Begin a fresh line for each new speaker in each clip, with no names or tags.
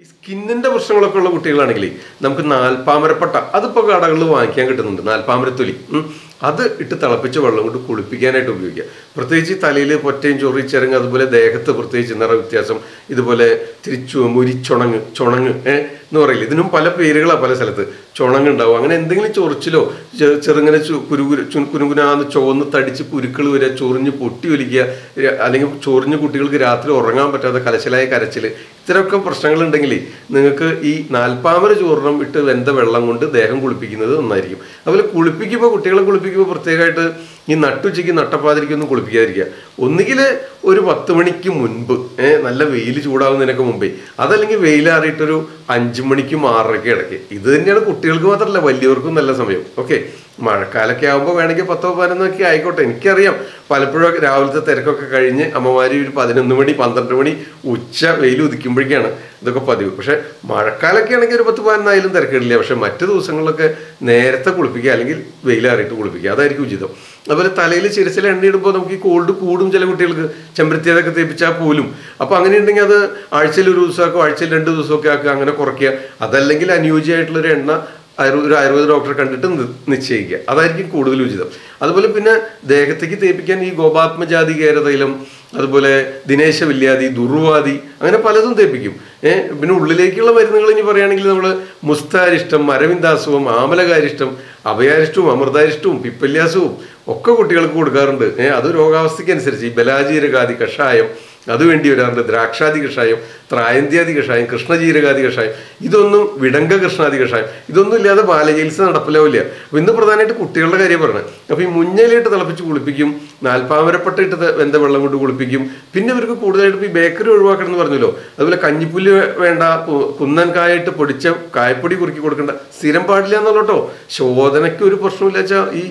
ഈ സ്കിന്നിന്റെ പ്രശ്നങ്ങളൊക്കെ ഉള്ള കുട്ടികളാണെങ്കിൽ നമുക്ക് നാൽപ്പാമരപ്പട്ട അതിപ്പോ കടകളിൽ വാങ്ങിക്കാൻ കിട്ടുന്നുണ്ട് നാൽപ്പാമരത്തൊലി ഉം. അത് ഇട്ട് തിളപ്പിച്ച വെള്ളം കൊണ്ട് കുളിപ്പിക്കാനായിട്ട് ഉപയോഗിക്കുക പ്രത്യേകിച്ച് തലയിൽ പൊറ്റയും ചൊറി ചിരങ്ങ് അതുപോലെ ദേഹത്ത് പ്രത്യേകിച്ച് നിറ വ്യത്യാസം ഇതുപോലെ തിരിച്ചു മുരിച്ചുണങ്ങ് ചുണങ്ങ് ഏഹ് എന്ന് പറയില്ല ഇതിനും പല പേരുകളാണ് പല സ്ഥലത്ത് ചുണങ്ങ് ഉണ്ടാവും അങ്ങനെ എന്തെങ്കിലും ചൊറിച്ചിലോ ചെ- ചെറുങ്ങനെ ചു- കുരുകുരു ചു- കുനുകുനാന്ന് ചുവന്ന് തടിച്ച് കുരുക്കൾ വരിക ചൊറിഞ്ഞ് പൊട്ടി ഒലിക്കുക ര- അല്ലെങ്കിൽ ചൊറിഞ്ഞ് കുട്ടികൾക്ക് രാത്രി ഉറങ്ങാൻ പറ്റാതെ കലശലായ കരച്ചിൽ ഇത്തരമൊക്കെ പ്രശ്നങ്ങളുണ്ടെങ്കിൽ നിങ്ങൾക്ക് ഈ നാൽപ്പാമര ചൂർണം ഇട്ട് വെന്ത വെള്ളം കൊണ്ട് ദേഹം കുളിപ്പിക്കുന്നത് നന്നായിരിക്കും അതുപോലെ കുളിപ്പിക്കുമ്പോൾ കുട്ടികളെ കുളിപ്പിക്കുമ്പോൾ പ്രത്യേകമായിട്ട് ഈ നട്ടുച്ചയ്ക്ക് നട്ടപ്പാതിരിക്കൊന്നും കുളിപ്പിക്കാതിരിക്കുക ഒന്നുകിൽ ഒരു പത്ത് മണിക്ക് മുൻപ് ഏഹ് നല്ല വെയിൽ ചൂടാവുന്നതിനൊക്കെ മുമ്പേ അതല്ലെങ്കിൽ വെയിലാറിയിട്ടൊരു അഞ്ചു മണിക്കും ആറരയ്ക്ക് ഇടയ്ക്ക് ഇത് തന്നെയാണ് കുട്ടികൾക്ക് മാത്രമല്ല വലിയവർക്കും നല്ല സമയം ഓക്കെ മഴക്കാലൊക്കെ ആകുമ്പോൾ വേണമെങ്കിൽ പത്തോ പതിനൊന്നൊക്കെ ആയിക്കോട്ടെ എനിക്കറിയാം പലപ്പോഴും രാവിലത്തെ തിരക്കൊക്കെ കഴിഞ്ഞ് അമ്മമാര് ഒരു പതിനൊന്ന് മണി പന്ത്രണ്ട് മണി ഉച്ച വെയിൽ ഉദിക്കുമ്പോഴേക്കാണ് ഇതൊക്കെ പതിവ് പക്ഷെ മഴക്കാലൊക്കെ ആണെങ്കിൽ ഒരു പത്ത് പതിനൊന്നായാലും തിരക്കിടില്ല പക്ഷെ മറ്റു ദിവസങ്ങളിലൊക്കെ നേരത്തെ കുളിപ്പിക്കുക അല്ലെങ്കിൽ വെയിലാറിയിട്ട് കുളിപ്പിക്കുക അതായിരിക്കും ഉചിതം അതുപോലെ തലയിൽ ചിരച്ചിൽ എണ്ണയിടുമ്പോൾ നമുക്ക് ഈ കോൾഡ് കൂടും ചില കുട്ടികൾക്ക് ചെമ്പരത്തിയതൊക്കെ തേപ്പിച്ചാൽ പോലും അപ്പോൾ അങ്ങനെ ഉണ്ടെങ്കിൽ അത് ആഴ്ചയിൽ ഒരു ദിവസമൊക്കെ ആഴ്ചയിൽ രണ്ട് ദിവസമൊക്കെ ആക്കുക അങ്ങനെ കുറയ്ക്കുക അതല്ലെങ്കിൽ അനുയോജ്യമായിട്ടുള്ളൊരു എണ്ണ ആയുർവേദ ഒരു ആയുർവേദ ഡോക്ടറെ കണ്ടിട്ട് നി- നിശ്ചയിക്കുക അതായിരിക്കും കൂടുതൽ ഉചിതം അതുപോലെ പിന്നെ ദേഹത്തേക്ക് തേപ്പിക്കാൻ ഈ ഗോപാത്മജാതി കേരതൈലം അതുപോലെ ദിനേശ വില്യാതി ദുർവാദി അങ്ങനെ പലതും തേപ്പിക്കും ഏഹ് പിന്നെ ഉള്ളിലേക്കുള്ള മരുന്നുകൾ ഇനി പറയുകയാണെങ്കിൽ നമ്മൾ മുസ്താരിഷ്ടം മരവിന്ദാസവും ആമലകാരിഷ്ടം അഭയാരിഷ്ടവും അമൃതാരിഷ്ടവും പിപ്പല്യാസവും ഒക്കെ കുട്ടികൾക്ക് കൊടുക്കാറുണ്ട് ഏഹ് അത് രോഗാവസ്ഥയ്ക്ക് അനുസരിച്ച് ഈ ബലാജീരകാതി കഷായം അത് വേണ്ടി വരാറുണ്ട് ദ്രാക്ഷാദി കഷായം ത്രായന്ത്യാദി കഷായം കൃഷ്ണജീരകാദി കഷായം ഇതൊന്നും വിടങ്ക കൃഷ്ണാദി കഷായം ഇതൊന്നും ഇല്ലാതെ ബാലചികിത്സ നടപ്പിലാവില്ല അപ്പൊ ഇന്ന് പ്രധാനമായിട്ട് കുട്ടികളുടെ കാര്യം പറഞ്ഞത് അപ്പൊ ഈ മുഞ്ഞയിലിട്ട് തിളപ്പിച്ച് കുളിപ്പിക്കും നാൽപ്പാമരപ്പട്ട ഇട്ട് ത- വെന്ത വെള്ളം കൊണ്ട് കുളിപ്പിക്കും പിന്നെ ഇവർക്ക് കൂടുതലായിട്ട് ഈ ബേക്കറി ഒഴിവാക്കണം എന്ന് പറഞ്ഞല്ലോ അതുപോലെ കഞ്ഞിപ്പുല്ല് വേണ്ട കു- കുന്നൻ കായിട്ട് പൊടിച്ച കായപ്പൊടി കുറുക്കി കൊടുക്കേണ്ട സ്ഥിരം പാടില്ല എന്നുള്ളട്ടോ ശോധനയ്ക്ക് ഒരു പ്രശ്നമില്ല വെച്ചാൽ ഈ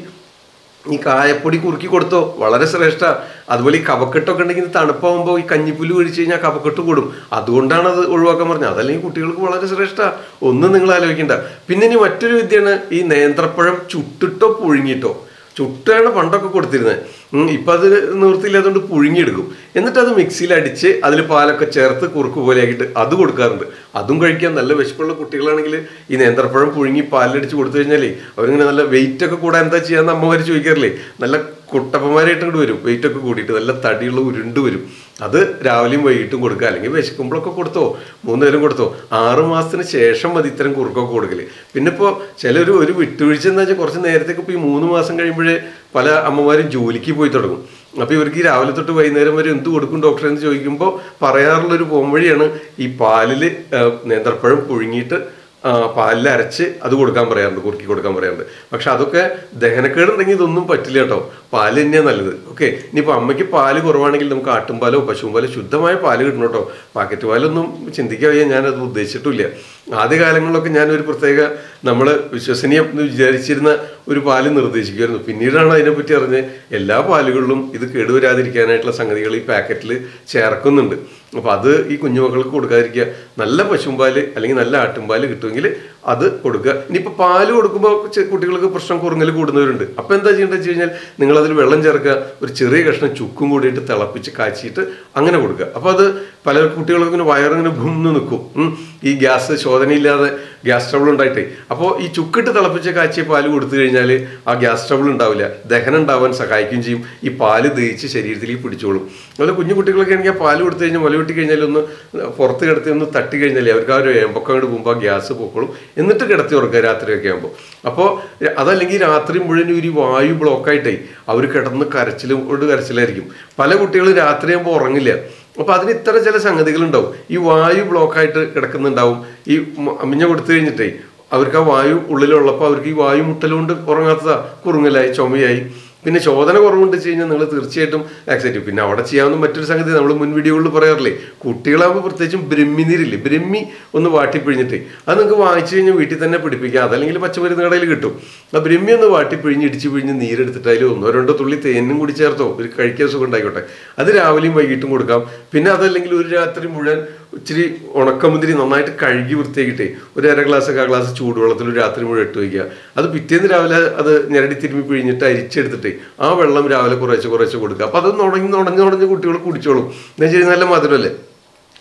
ഈ കായപ്പൊടി കുറുക്കി കൊടുത്തോ വളരെ ശ്രേഷ്ഠ അതുപോലെ ഈ കഫക്കെട്ടൊക്കെ ഉണ്ടെങ്കിൽ ഇത് തണുപ്പാകുമ്പോൾ ഈ കഞ്ഞിപ്പുല്ല് കഴിച്ചു കഴിഞ്ഞാൽ കഫക്കെട്ട് കൂടും അതുകൊണ്ടാണ് അത് ഒഴിവാക്കാൻ പറഞ്ഞത് അതല്ലെങ്കിൽ കുട്ടികൾക്ക് വളരെ ശ്രേഷ്ഠ ഒന്നും നിങ്ങൾ ആലോചിക്കണ്ട പിന്നെ ഇനി മറ്റൊരു വിദ്യയാണ് ഈ നേന്ത്രപ്പഴം ചുട്ടിട്ടോ പുഴുങ്ങിയിട്ടോ ചുട്ടാണ് പണ്ടൊക്കെ കൊടുത്തിരുന്നത് ഉം, ഇപ്പൊ അത് നിവൃത്തിയില്ലാത്തതുകൊണ്ട് പുഴുങ്ങിയെടുക്കും എന്നിട്ട് അത് മിക്സിയിൽ അടിച്ച് അതിൽ പാലൊക്കെ ചേർത്ത് കുറുക്ക് പോലെ ആക്കിയിട്ട് അത് കൊടുക്കാറുണ്ട് അതും കഴിക്കാൻ നല്ല വിശപ്പുള്ള കുട്ടികളാണെങ്കിൽ ഈ നേന്ത്രപ്പഴം പുഴുങ്ങി പാലിലടിച്ച് കൊടുത്തു കഴിഞ്ഞാലേ അവരിങ്ങനെ നല്ല വെയിറ്റ് ഒക്കെ കൂടാൻ എന്താ ചെയ്യാന്ന് അമ്മമാര് ചോദിക്കാറില്ലേ നല്ല കുട്ടപ്പന്മാരായിട്ട് ഇങ്ങോട്ട് വരും വെയിറ്റ് ഒക്കെ കൂടിയിട്ട് നല്ല തടിയുള്ള ഉരുണ്ട് വരും അത് രാവിലെയും വൈകിട്ടും കൊടുക്കുക അല്ലെങ്കിൽ വിശക്കുമ്പോഴൊക്കെ കൊടുത്തോ മൂന്ന് നേരം കൊടുത്തോ ആറ് മാസത്തിന് ശേഷം മതി ഇത്തരം കുറുക്കൊക്കെ കൊടുക്കല് പിന്നെ ഇപ്പോൾ ചിലർ ഒരു വിട്ടുവീഴ്ച എന്താ വെച്ചാൽ കുറച്ച് നേരത്തേക്ക് ഇപ്പോൾ ഈ മൂന്ന് മാസം കഴിയുമ്പോഴേ പല അമ്മമാരും ജോലിക്ക് പോയി തുടങ്ങും അപ്പോൾ ഇവർക്ക് ഈ രാവിലെ തൊട്ട് വൈകുന്നേരം വരെ എന്ത് കൊടുക്കും ഡോക്ടറെ എന്ന് ചോദിക്കുമ്പോൾ പറയാറുള്ളൊരു പോംവഴിയാണ് ഈ പാലിൽ നേന്ത്രപ്പഴം പുഴുങ്ങിയിട്ട് ആ, പാലിൽ അരച്ച് അത് കൊടുക്കാൻ പറയാറുണ്ട് കുറുക്കി കൊടുക്കാൻ പറയാറുണ്ട് പക്ഷെ അതൊക്കെ ദഹനക്കേടുണ്ടെങ്കിൽ ഇതൊന്നും പറ്റില്ല കേട്ടോ പാല് തന്നെയാണ് നല്ലത് ഓക്കെ ഇനിയിപ്പോൾ അമ്മയ്ക്ക് പാല് കുറവാണെങ്കിൽ നമുക്ക് ആട്ടുംപാലോ പശുവും ശുദ്ധമായ പാല് കിട്ടണം കേട്ടോ പാക്കറ്റ് പാലൊന്നും ചിന്തിക്കാൻ വയ്യ ഞാനത് ഉദ്ദേശിച്ചിട്ടില്ല ആദ്യ കാലങ്ങളിലൊക്കെ ഞാൻ ഒരു പ്രത്യേക നമ്മൾ വിശ്വസനീയം എന്ന് വിചാരിച്ചിരുന്ന ഒരു പാല് നിർദ്ദേശിക്കുമായിരുന്നു പിന്നീടാണ് അതിനെപ്പറ്റി അറിഞ്ഞ് എല്ലാ പാലുകളിലും ഇത് കേടുവരാതിരിക്കാനായിട്ടുള്ള സംഗതികൾ ഈ പാക്കറ്റിൽ ചേർക്കുന്നുണ്ട് അപ്പോൾ അത് ഈ കുഞ്ഞുമക്കൾക്ക് കൊടുക്കാതിരിക്കുക നല്ല പശുമ്പാല് അല്ലെങ്കിൽ നല്ല ആട്ടുംപാല് കിട്ടുമെങ്കിൽ അത് കൊടുക്കുക ഇനിയിപ്പോൾ പാല് കൊടുക്കുമ്പോൾ ചെ- കുട്ടികൾക്ക് പ്രശ്നം കുറുങ്ങൽ കൂടുന്നവരുണ്ട് അപ്പോൾ എന്താ ചെയ്യേണ്ടത് വെച്ച് കഴിഞ്ഞാൽ നിങ്ങൾ അതിൽ വെള്ളം ചേർക്കുക ഒരു ചെറിയ കഷ്ണം ചുക്കും കൂടിയിട്ട് തിളപ്പിച്ച് കാച്ചിയിട്ട് അങ്ങനെ കൊടുക്കുക അപ്പോൾ അത് പല കുട്ടികൾക്ക് ഇങ്ങനെ വയറിങ്ങനെ ഭുന്ന് നിൽക്കും ഉം. ഈ ഗ്യാസ് ശോധനയില്ലാതെ ഗ്യാസ് ട്രബിൾ ഉണ്ടായിട്ടേ അപ്പോൾ ഈ ചുക്കിട്ട് തിളപ്പിച്ച് കാച്ചിയ പാല് കൊടുത്തു കഴിഞ്ഞാൽ ആ ഗ്യാസ് ട്രബിൾ ഉണ്ടാവില്ല ദഹനം ഉണ്ടാവാൻ സഹായിക്കുകയും ചെയ്യും ഈ പാല് ദഹിച്ച് ശരീരത്തിലേക്ക് പിടിച്ചോളും അതുപോലെ കുഞ്ഞു കുട്ടികളൊക്കെ ആണെങ്കിൽ ആ പാല് കൊടുത്തു കഴിഞ്ഞാൽ മുല വെട്ടി കഴിഞ്ഞാൽ ഒന്ന് പുറത്ത് കിടത്തി ഒന്ന് തട്ടി കഴിഞ്ഞാൽ അവർക്ക് ആ ഒരു ഏമ്പൊക്കെ അങ്ങോട്ട് പോകുമ്പോൾ ആ ഗ്യാസ് പൊക്കോളും എന്നിട്ട് കിടത്തി ഉറക്കുക രാത്രിയൊക്കെ ആകുമ്പോൾ അപ്പോൾ അതല്ലെങ്കിൽ രാത്രി മുഴുവൻ ഒരു വായു ബ്ലോക്കായിട്ടേ അവർ കിടന്ന് കരച്ചിലും കൊണ്ട് കരച്ചിലായിരിക്കും പല കുട്ടികളും രാത്രിയാകുമ്പോൾ ഉറങ്ങില്ല അപ്പൊ അതിന് ഇത്ര ചില സംഗതികളുണ്ടാവും ഈ വായു ബ്ലോക്കായിട്ട് കിടക്കുന്നുണ്ടാവും ഈ മ- അമിഞ്ഞ കൊടുത്തു കഴിഞ്ഞിട്ടേ അവർക്ക് ആ വായു ഉള്ളിലുള്ളപ്പോൾ അവർക്ക് ഈ വായു മുട്ടലുകൊണ്ട് ഉറങ്ങാത്തതാ കുറുങ്ങലായി ചുമയായി പിന്നെ ശോധന കുറവുണ്ട് വെച്ച് കഴിഞ്ഞാൽ നിങ്ങൾ തീർച്ചയായിട്ടും ആക്സെപ്റ്റ് ചെയ്യും പിന്നെ അവിടെ ചെയ്യാവുന്ന മറ്റൊരു സംഗതി നമ്മൾ മുൻ വീഡിയോകളിൽ പറയാറില്ലേ കുട്ടികളാകുമ്പോൾ പ്രത്യേകിച്ചും ബ്രഹ്മി നീരില്ലേ ബ്രഹ്മി ഒന്ന് വാട്ടിപ്പിഴിഞ്ഞിട്ടേ അത് നിങ്ങൾക്ക് വാങ്ങിച്ചു കഴിഞ്ഞാൽ വീട്ടിൽ തന്നെ പിടിപ്പിക്കാം അതല്ലെങ്കിൽ പച്ചമരുന്ന് കടയിൽ കിട്ടും ആ ബ്രഹ്മി ഒന്ന് വാട്ടിപ്പിഴിഞ്ഞ് ഇടിച്ച് പിഴിഞ്ഞ് നീരെടുത്തിട്ട് അതിൽ ഒന്നോ രണ്ടോ തുള്ളി തേനും കൂടി ചേർത്തോ ഒരു കഴിക്കാൻ സുഖം ഉണ്ടായിക്കോട്ടെ അത് രാവിലെയും വൈകിട്ടും കൊടുക്കാം പിന്നെ അതല്ലെങ്കിൽ ഒരു രാത്രി മുഴുവൻ ഇച്ചിരി ഉണക്കമുന്തിരി നന്നായിട്ട് കഴുകി വൃത്തിയാക്കിയിട്ടേ ഒരു അര ഗ്ലാസ് ഒക്കെ ആ ഗ്ലാസ് ചൂടുവെള്ളത്തിൽ ഒരു രാത്രി മുഴുവൻ ഇട്ട് വയ്ക്കുക അത് പിറ്റേന്ന് രാവിലെ അത് ഞെരടി തിരുമ്മി പിഴിഞ്ഞിട്ട് അരിച്ചെടുത്തിട്ടേ ആ വെള്ളം രാവിലെ കുറേശ്ശെ കുറേശ്ശെ കൊടുക്കുക അപ്പോൾ അത് നുണങ്ങി നുണഞ്ഞ് നുണഞ്ഞ് കുട്ടികൾ കുടിച്ചോളും എന്താ വെച്ചാൽ നല്ല മധുരമല്ലേ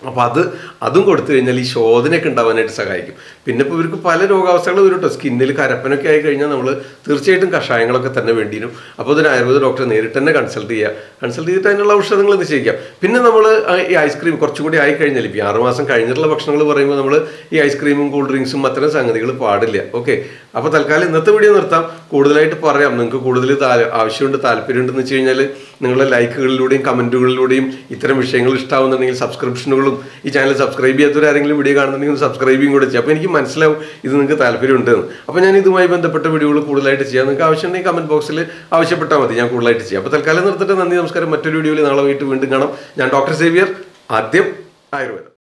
അപ്പോൾ അത് അതും കൊടുത്തു കഴിഞ്ഞാൽ ഈ ശോധനയൊക്കെ ഉണ്ടാവാനായിട്ട് സഹായിക്കും പിന്നെ ഇപ്പോൾ ഇവർക്ക് പല രോഗാവസ്ഥകളും വരും കേട്ടോ സ്കിന്നിൽ കരപ്പനൊക്കെ ആയി കഴിഞ്ഞാൽ നമ്മൾ തീർച്ചയായിട്ടും കഷായങ്ങളൊക്കെ തന്നെ വേണ്ടി വരും അപ്പോൾ അതിന് ആയുർവേദ ഡോക്ടറെ നേരിട്ട് തന്നെ കൺസൾട്ട് ചെയ്യുക കൺസൾട്ട് ചെയ്തിട്ട് അതിനുള്ള ഔഷധങ്ങൾ നിശ്ചയിക്കാം പിന്നെ നമ്മൾ ഈ ഐസ്ക്രീം കുറച്ചും കൂടി ആയി കഴിഞ്ഞാൽ ഇപ്പോൾ ഈ ആറുമാസം കഴിഞ്ഞിട്ടുള്ള ഭക്ഷണങ്ങൾ പറയുമ്പോൾ നമ്മൾ ഈ ഐസ്ക്രീമും കൂൾ ഡ്രിങ്ക്സും അത്തരം സംഗതികൾ പാടില്ല ഓക്കെ അപ്പോൾ തൽക്കാലം ഇന്നത്തെ വീഡിയോ നിർത്താം കൂടുതലായിട്ട് പറയാം നിങ്ങൾക്ക് കൂടുതൽ താ- ആവശ്യമുണ്ട് താല്പര്യമുണ്ടെന്ന് വെച്ച് കഴിഞ്ഞാൽ നിങ്ങളുടെ ലൈക്കുകളിലൂടെയും കമൻറ്റുകളിലൂടെയും ഇത്തരം വിഷയങ്ങൾ ഇഷ്ടമാവുന്നുണ്ടെങ്കിൽ സബ്സ്ക്രിപ്ഷനുകളും ഈ ചാനൽ സബ്സ്ക്രൈബ് ചെയ്യാത്തവരാരെങ്കിലും വീഡിയോ കാണുന്നുണ്ടെങ്കിൽ സബ്സ്ക്രൈബിങ് കൂടെ ചെയ്യാം അപ്പോൾ എനിക്ക് മനസ്സിലാവും ഇത് നിങ്ങൾക്ക് താല്പര്യമുണ്ടെന്ന് അപ്പോൾ ഞാൻ ഇതുമായി ബന്ധപ്പെട്ട വീഡിയോകൾ കൂടുതലായിട്ട് ചെയ്യാം നിങ്ങൾക്ക് ആവശ്യമുണ്ടെങ്കിൽ കമൻറ്റ് ബോക്സിൽ ആവശ്യപ്പെട്ടാൽ മതി ഞാൻ കൂടുതലായിട്ട് ചെയ്യാം അപ്പോൾ തൽക്കാലം നിർത്തിട്ട് നന്ദി നമസ്കാരം മറ്റൊരു വീഡിയോയിൽ നാളെ വൈകിട്ട് വീണ്ടും കാണാം ഞാൻ ഡോക്ടർ സേവിയർ ആദ്യം ആയുർവേദം